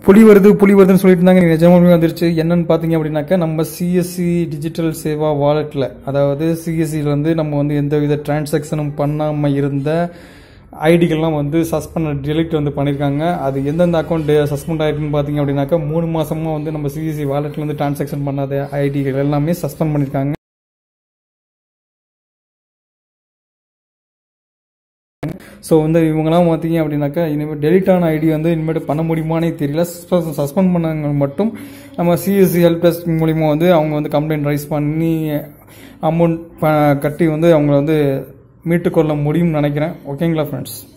புலி வருது புலி வருதுன்னு சொல்லிட்டு இருந்தாங்க நிஜமாலுமே வந்துருச்சு என்னன்னு பார்த்தீங்க அப்படின்னாக்கா நம்ம சிஎஸ்சி டிஜிட்டல் சேவா வாலெட்டில் அதாவது சிஎஸ்சியில் வந்து நம்ம வந்து எந்த வித டிரான்சாக்ஷனும் பண்ணாமல் இருந்த ஐடிகள்லாம் வந்து சஸ்பெண்ட் டெலிட் வந்து பண்ணியிருக்காங்க அது எந்தெந்த அக்கௌண்ட் சஸ்பெண்ட் ஆயிருக்குன்னு பார்த்தீங்க அப்படின்னாக்கா மூணு மாசமா வந்து நம்ம சிஎஸ்சி வாலெட்டில் வந்து டிரான்சாக்ஷன் பண்ணாத ஐடிகள் எல்லாமே சஸ்பெண்ட் பண்ணியிருக்காங்க ஸோ வந்து இவங்கெல்லாம் பார்த்தீங்க அப்படின்னாக்கா இனிமேல் டெலிட் ஆன ஐடி வந்து இனிமேல் பண்ண முடியுமானே தெரியல சஸ்பெண்ட் பண்ணவங்க மட்டும் நம்ம சிஎஸ்சி ஹெல்ப் டெஸ்க் மூலிமா வந்து அவங்க வந்து கம்ப்ளைண்ட் ரைஸ் பண்ணி அமௌண்ட் கட்டி வந்து அவங்கள வந்து மீட்டுக்கொள்ள முடியும்னு நினைக்கிறேன் ஓகேங்களா ஃப்ரெண்ட்ஸ்